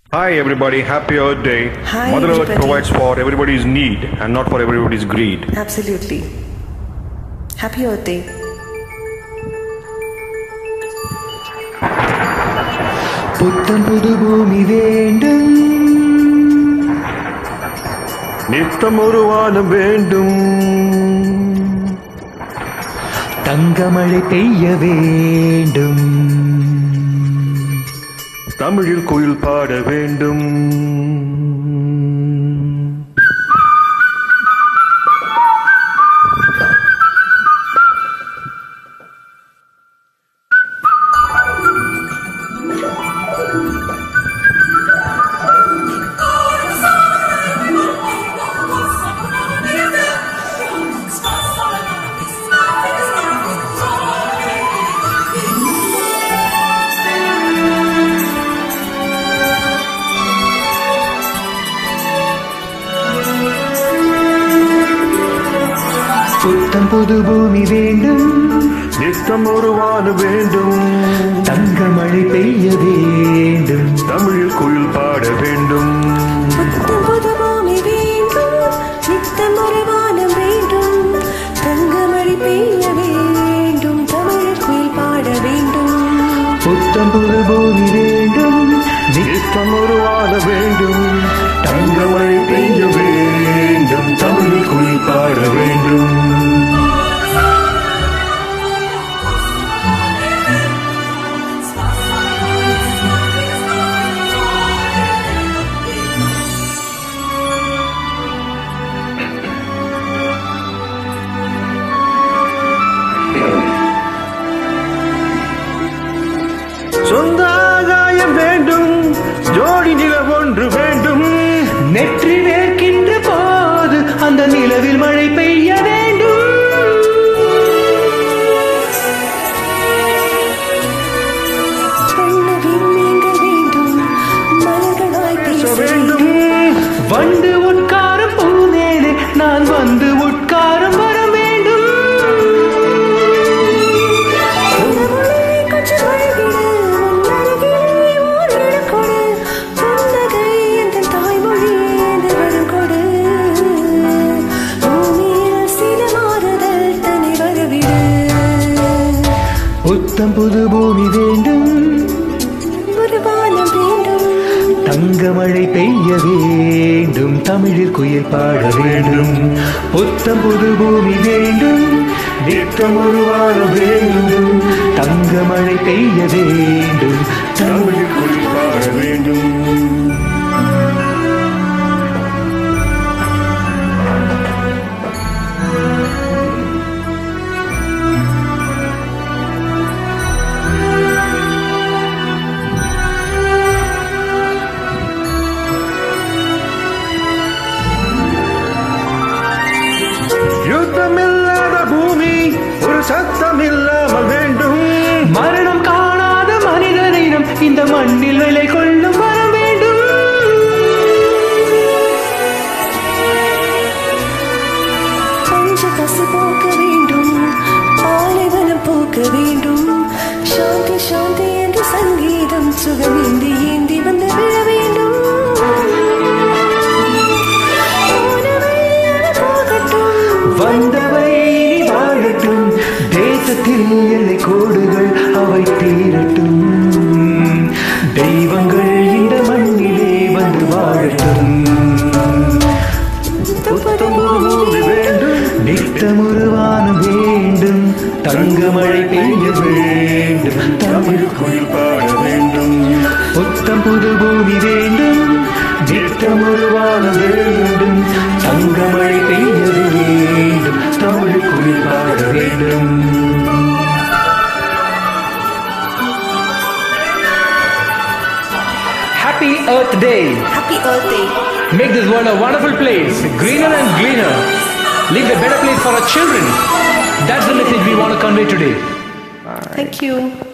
Hi everybody, happy Earth Day. Hi, Mother Earth everybody. provides for everybody's need and not for everybody's greed. Absolutely. Happy Earth Day. புத்தம் புது பூமி வேண்டும் நித்தம் ஒரு வானம் வேண்டும் தங்கமழை பெய்ய வேண்டும் தமிழில் குயில் பாட வேண்டும் புத்தம் புது பூமி வேண்டும் நித்தம் ஒரு வானம் வேண்டும் தங்கமழை பெய்ய வேண்டும் தமிழில் குயில் பாட வேண்டும் புத்தம் புது பூமி வேண்டும் நித்தம் ஒரு வானம் வேண்டும் தங்கமழை பெய்ய வேண்டும் தமிழ் குயில் பாட வேண்டும் புத்தம் புது பூமி வேண்டும் நித்தம் ஒரு வானம் வேண்டும் தங்கமழை பெய்ய வேண்டும் தமிழில் குயில் பாட வேண்டும் சொந்த ஆகாயம் வேண்டும் ஜோடி நில ஒன்று வேண்டும் நெற்றி வேர்க்கின்ற போது அந்த நிலவில் மழை பெய்ய வேண்டும் கண்ணவில் நீங்கள் வேண்டும் மலர்களாய் பேச வேண்டும் வண்டு உட்காரம் பூந்தேனே நான் வந்து உட்காரம் வர வேண்டும் இந்த மழையை கொஞ்சம் வழிவிடு, உன் அருகிலே ஓர் இடம் கொடு. புன்னகை எந்தன் தாய்மொழி, எந்தன் வரம் கொடு. பூமியில் சில மாறுதல் தன்னை வரவிடு. புத்தம் புது பூமி வேண்டும் ஒரு வானம் வேண்டும் தங்கமழை பெய்ய வேண்டும் தமிழில் குயில் பாட வேண்டும் புத்தம் புது பூமி வேண்டும் நித்தம் ஒரு வாரம் வேண்டும் தங்கமழை பெய்ய வேண்டும் தமிழில் குயில் பாட வேண்டும் யுத்தமில்லாத பூமி ஒரு சத்தம் இல்லாமல் வேண்டும் மரணம் காணாத மனிதனிடம் இந்த மண்ணில் விலை கொள்ளும் வரம் வேண்டும் பஞ்ச பசி போக்க வேண்டும் பாலைவனம் போக்க வேண்டும் சாந்தி சாந்தி என்ற சங்கீதம் சுகம் ஏந்தி ஏந்தி வந்து விழ வேண்டும் போனவை அது போகட்டும் வந்தவை இனி வாழட்டும் தேசத்தில் எல்லை கோடுகள் அவை தீரட்டும் தெய்வங்கள் இந்த மண்ணிலே வந்து வாழட்டும் புத்தம் பூமி வேண்டும் நித்தமொரு வானம் வேண்டும் தங்கமழை பெய்ய வேண்டும் தமிழ் குயில் பாட வேண்டும் புத்தம் புது பூமி வேண்டும் நித்தமொரு வானம் வேண்டும் தங்கமழை பெய்ய வேண்டும் தமிழ் குளிர் பாட வேண்டும் Happy Earth Day! Happy Earth Day. Make this world a wonderful place, greener and greener. Leave a better place for our children. That's the message we want to convey today. Thank you.